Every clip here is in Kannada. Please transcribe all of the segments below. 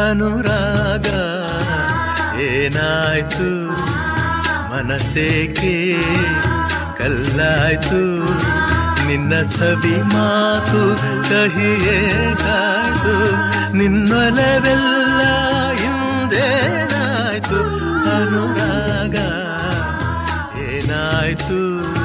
ಅನುರಾಗ ಏನಾಯ್ತು ಮನಸ್ಸೇಕೆ ಕಲ್ಲಾಯ್ತು ನಿನ್ನ ಸವಿ ಮಾತು ಕಹಿಯೇ ಕಾಯ್ತು ನಿನ್ನೊಲವೆಲ್ಲ ಹಿಂದೇನಾಯ್ತು ಅನುರಾಗ ಏನಾಯ್ತು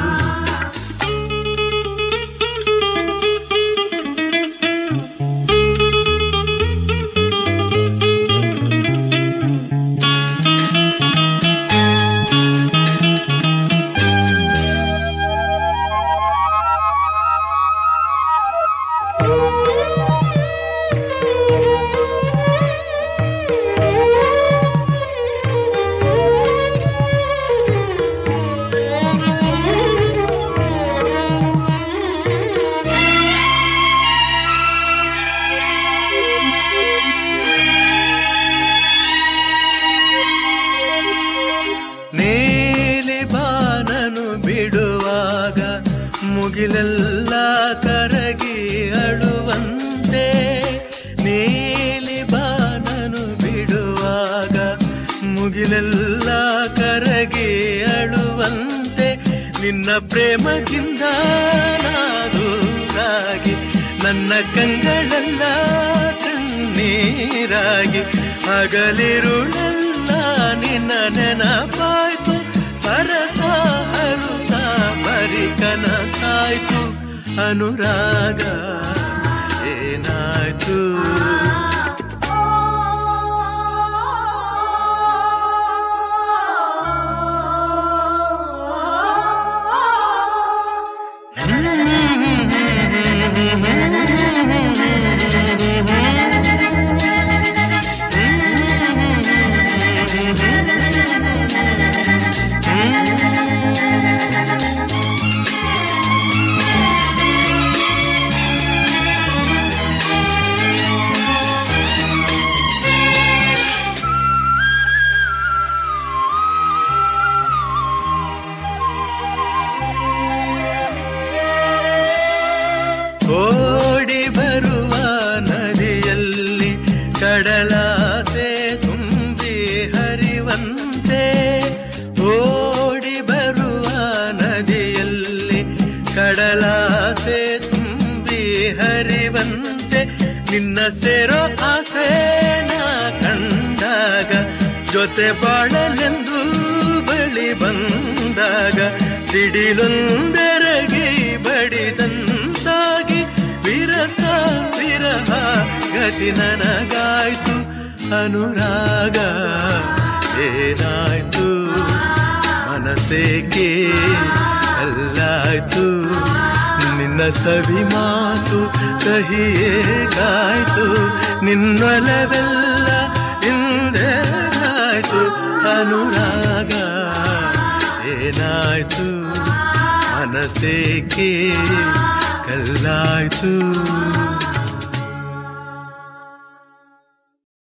ನೀಲಿ ಬಾನನು ಬಿಡುವಾಗ ಮುಗಿಲೆಲ್ಲ ಕರಗಿ ಅಳುವಂತೆ ನೀಲಿ ಬಾನನು ಬಿಡುವಾಗ ಮುಗಿಲೆಲ್ಲ ಕರಗಿ ಅಳುವಂತೆ ನಿನ್ನ ಪ್ರೇಮದಿಂದ ನಾದೂರಾಗಿ ನನ್ನ ಕಂಗಳೆಲ್ಲ ಕಣ್ಣೀರಾಗಿ ಹಗಲಿರುಳೆಲ್ಲ ನಿನ್ನ ನೆನಪಾಯ್ತು ಸರಸ ಹರುಷ ಬರಿ ಕನಸಾಯ್ತು ಅನುರಾಗ ಏನಾಯ್ತು ಓಡಿ ಬರುವ ನದಿಯಲ್ಲಿ ಕಡಲಾಸೆ ತುಂಬಿ ಹರಿವಂತೆ ಓಡಿ ಬರುವ ನದಿಯಲ್ಲಿ ಕಡಲಾಸೆ ತುಂಬಿ ಹರಿವಂತೆ ನಿನ್ನ ಸೇರೋ ಆಸೆ ನಾ ಕಂಡಾಗ ಜೊತೆ ಬಾಳಲೆಂದು ಬಳಿ ಬಂದಾಗ ಸಿಡಿಲೊಂದೆರಗಿ ಬಡಿದಂತಾಗಿ ವಿರಸ ವಿರಹ ಗತಿ ನನಗಾಯ್ತು ಅನುರಾಗ ಏನಾಯ್ತು ಮನಸ್ಸೇಕೆ ಅಲ್ಲಾಯ್ತು ನಿನ್ನ ಸವಿ ಮಾತು ಕಹಿಯೇ ಕಾಯ್ತು ನಿನ್ನೊಲವೆಲ್ಲ ಹಿಂದೇನಾಯ್ತು ಅನುರಾಗ ಏನಾಯ್ತು ಮನಸ್ಸೇಕೆ ಕಲ್ಲಾಯ್ತು